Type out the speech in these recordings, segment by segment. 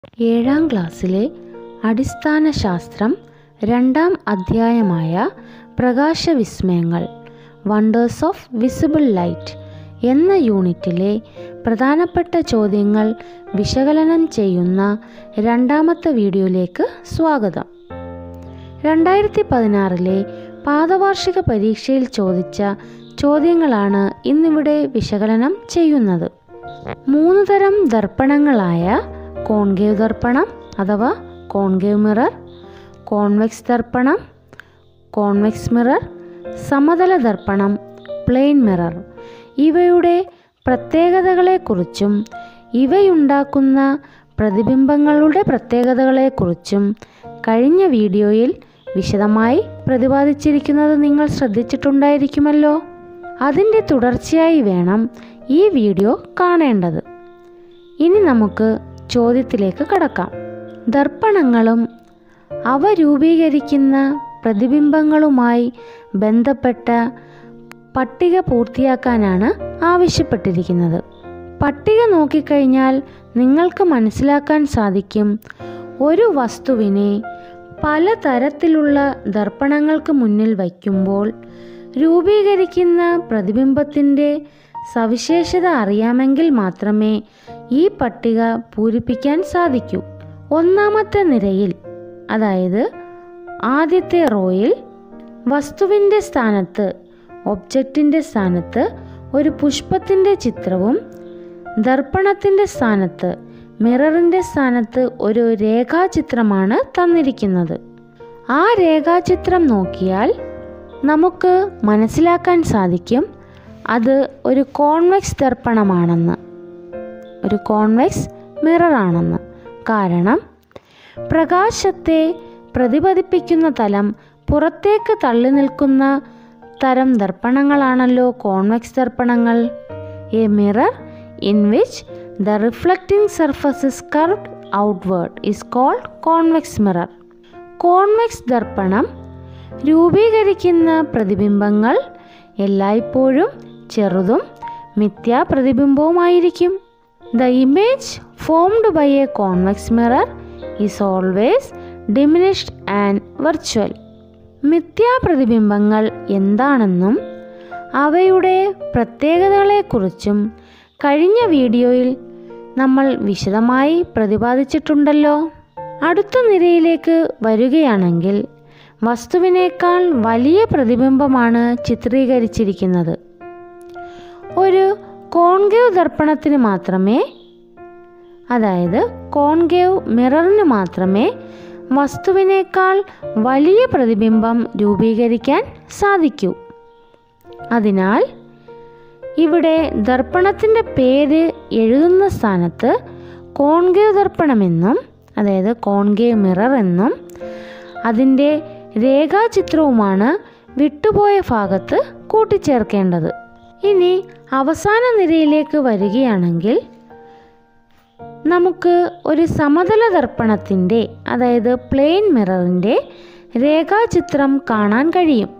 ഏഴാം ക്ലാസ്സിലെ അടിസ്ഥാന ശാസ്ത്രം രണ്ടാം അധ്യായമായ പ്രകാശവിസ്മയങ്ങൾ വണ്ടേഴ്സ് ഓഫ് വിസിബിൾ ലൈറ്റ് എന്ന യൂണിറ്റിലെ പ്രധാനപ്പെട്ട ചോദ്യങ്ങൾ വിശകലനം ചെയ്യുന്ന രണ്ടാമത്തെ വീഡിയോയിലേക്ക് സ്വാഗതം രണ്ടായിരത്തി പതിനാറിലെ പാദവാർഷിക പരീക്ഷയിൽ ചോദിച്ച ചോദ്യങ്ങളാണ് ഇന്നിവിടെ വിശകലനം ചെയ്യുന്നത് മൂന്ന് തരം ദർപ്പണങ്ങളായ കോൺകേവ് ദർപ്പണം അഥവാ കോൺകേവ് മിറർ കോൺവെക്സ് ദർപ്പണം കോൺവെക്സ് മിറർ സമതല ദർപ്പണം പ്ലെയിൻ മിറർ ഇവയുടെ പ്രത്യേകതകളെക്കുറിച്ചും ഇവയുണ്ടാക്കുന്ന പ്രതിബിംബങ്ങളുടെ പ്രത്യേകതകളെക്കുറിച്ചും കഴിഞ്ഞ വീഡിയോയിൽ വിശദമായി പ്രതിപാദിച്ചിരിക്കുന്നത് നിങ്ങൾ ശ്രദ്ധിച്ചിട്ടുണ്ടായിരിക്കുമല്ലോ അതിൻ്റെ തുടർച്ചയായി വേണം ഈ വീഡിയോ കാണേണ്ടത് ഇനി നമുക്ക് ചോദ്യത്തിലേക്ക് കടക്കാം ദർപ്പണങ്ങളും അവ രൂപീകരിക്കുന്ന പ്രതിബിംബങ്ങളുമായി ബന്ധപ്പെട്ട പട്ടിക പൂർത്തിയാക്കാനാണ് ആവശ്യപ്പെട്ടിരിക്കുന്നത് പട്ടിക നോക്കിക്കഴിഞ്ഞാൽ നിങ്ങൾക്ക് മനസ്സിലാക്കാൻ സാധിക്കും ഒരു വസ്തുവിനെ പലതരത്തിലുള്ള ദർപ്പണങ്ങൾക്ക് മുന്നിൽ വയ്ക്കുമ്പോൾ രൂപീകരിക്കുന്ന പ്രതിബിംബത്തിൻ്റെ സവിശേഷത അറിയാമെങ്കിൽ മാത്രമേ ഈ പട്ടിക പൂരിപ്പിക്കാൻ സാധിക്കൂ ഒന്നാമത്തെ നിരയിൽ അതായത് ആദ്യത്തെ റോയിൽ വസ്തുവിൻ്റെ സ്ഥാനത്ത് ഒബ്ജക്റ്റിൻ്റെ സ്ഥാനത്ത് ഒരു പുഷ്പത്തിൻ്റെ ചിത്രവും ദർപ്പണത്തിൻ്റെ സ്ഥാനത്ത് മിററിൻ്റെ സ്ഥാനത്ത് ഒരു രേഖാചിത്രമാണ് തന്നിരിക്കുന്നത് ആ രേഖാചിത്രം നോക്കിയാൽ നമുക്ക് മനസ്സിലാക്കാൻ സാധിക്കും അത് ഒരു കോൺവെക്സ് ദർപ്പണമാണെന്ന് ഒരു കോൺവെക്സ് മിററാണെന്ന് കാരണം പ്രകാശത്തെ പ്രതിപതിപ്പിക്കുന്ന തലം പുറത്തേക്ക് തള്ളി നിൽക്കുന്ന തരം ദർപ്പണങ്ങളാണല്ലോ കോൺവെക്സ് ദർപ്പണങ്ങൾ a mirror in which the reflecting surface is curved outward is called convex mirror convex ദർപ്പണം രൂപീകരിക്കുന്ന പ്രതിബിംബങ്ങൾ എല്ലായ്പ്പോഴും ചെറുതും മിഥ്യാപ്രതിബിംബവുമായിരിക്കും the image formed by a convex mirror is always diminished and virtual മിഥ്യാപ്രതിബിംബങ്ങൾ എന്താണെന്നും അവയുടെ പ്രത്യേകതകളെക്കുറിച്ചും കഴിഞ്ഞ വീഡിയോയിൽ നമ്മൾ വിശദമായി പ്രതിപാദിച്ചിട്ടുണ്ടല്ലോ അടുത്ത നിരയിലേക്ക് വരികയാണെങ്കിൽ വസ്തുവിനേക്കാൾ വലിയ പ്രതിബിംബമാണ് ചിത്രീകരിച്ചിരിക്കുന്നത് ഒരു കോൺകേവ് ദർപ്പണത്തിന് മാത്രമേ അതായത് കോൺകേവ് മിററിന് മാത്രമേ വസ്തുവിനേക്കാൾ വലിയ പ്രതിബിംബം രൂപീകരിക്കാൻ സാധിക്കൂ അതിനാൽ ഇവിടെ ദർപ്പണത്തിൻ്റെ പേര് എഴുതുന്ന സ്ഥാനത്ത് കോൺകേവ് ദർപ്പണമെന്നും അതായത് കോൺകേവ് മിറർ എന്നും അതിൻ്റെ രേഖാചിത്രവുമാണ് വിട്ടുപോയ ഭാഗത്ത് കൂട്ടിച്ചേർക്കേണ്ടത് ഇനി അവസാന നിരയിലേക്ക് വരികയാണെങ്കിൽ നമുക്ക് ഒരു സമതല ദർപ്പണത്തിൻ്റെ അതായത് പ്ലെയിൻ മിററിൻ്റെ രേഖാചിത്രം കാണാൻ കഴിയും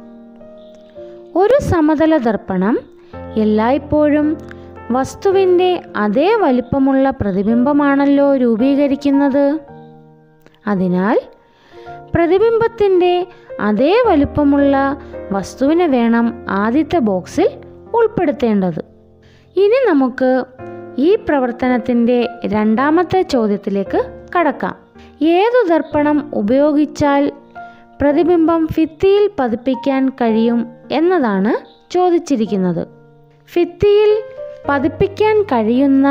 ഒരു സമതല ദർപ്പണം എല്ലായ്പ്പോഴും വസ്തുവിൻ്റെ അതേ വലിപ്പമുള്ള പ്രതിബിംബമാണല്ലോ രൂപീകരിക്കുന്നത് അതിനാൽ പ്രതിബിംബത്തിൻ്റെ അതേ വലുപ്പമുള്ള വസ്തുവിനെ വേണം ആദ്യത്തെ ബോക്സിൽ ഉൾപ്പെടുത്തേണ്ടത് ഇനി നമുക്ക് ഈ പ്രവർത്തനത്തിൻ്റെ രണ്ടാമത്തെ ചോദ്യത്തിലേക്ക് കടക്കാം ഏതു ദർപ്പണം ഉപയോഗിച്ചാൽ പ്രതിബിംബം ഭിത്തിയിൽ പതിപ്പിക്കാൻ കഴിയും എന്നതാണ് ചോദിച്ചിരിക്കുന്നത് ഭിത്തിയിൽ പതിപ്പിക്കാൻ കഴിയുന്ന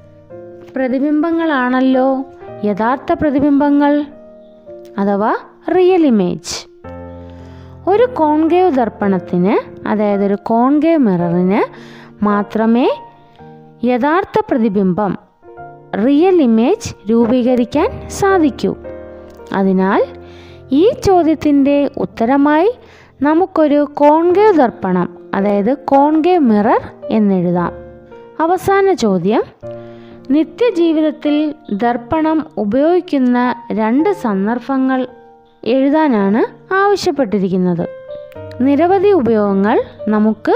പ്രതിബിംബങ്ങളാണല്ലോ യഥാർത്ഥ പ്രതിബിംബങ്ങൾ അഥവാ റിയൽ ഇമേജ് ഒരു കോൺകേവ് ദർപ്പണത്തിന് അതായത് ഒരു കോൺകേവ് മിററിന് മാത്രമേ യഥാർത്ഥ പ്രതിബിംബം റിയൽ ഇമേജ് രൂപീകരിക്കാൻ സാധിക്കൂ അതിനാൽ ഈ ചോദ്യത്തിൻ്റെ ഉത്തരമായി നമുക്കൊരു കോൺകേവ് ദർപ്പണം അതായത് കോൺകേവ് മിറർ എന്നെഴുതാം അവസാന ചോദ്യം നിത്യജീവിതത്തിൽ ദർപ്പണം ഉപയോഗിക്കുന്ന രണ്ട് സന്ദർഭങ്ങൾ എഴുതാനാണ് ആവശ്യപ്പെട്ടിരിക്കുന്നത് നിരവധി ഉപയോഗങ്ങൾ നമുക്ക്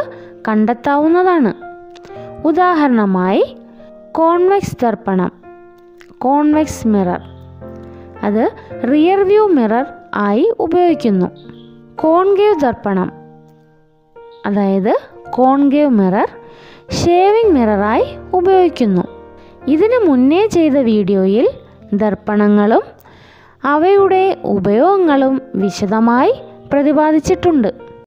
കണ്ടെത്താവുന്നതാണ് ഉദാഹരണമായി കോൺവെക്സ് ദർപ്പണം കോൺവെക്സ് മിറർ അത് റിയർ വ്യൂ മിറർ ആയി ഉപയോഗിക്കുന്നു കോൺകേവ് ദർപ്പണം അതായത് കോൺകേവ് മിറർ ഷേവിംഗ് മിററായി ഉപയോഗിക്കുന്നു ഇതിന് മുന്നേ ചെയ്ത വീഡിയോയിൽ ദർപ്പണങ്ങളും അവയുടെ ഉപയോഗങ്ങളും വിശദമായി പ്രതിപാദിച്ചിട്ടുണ്ട്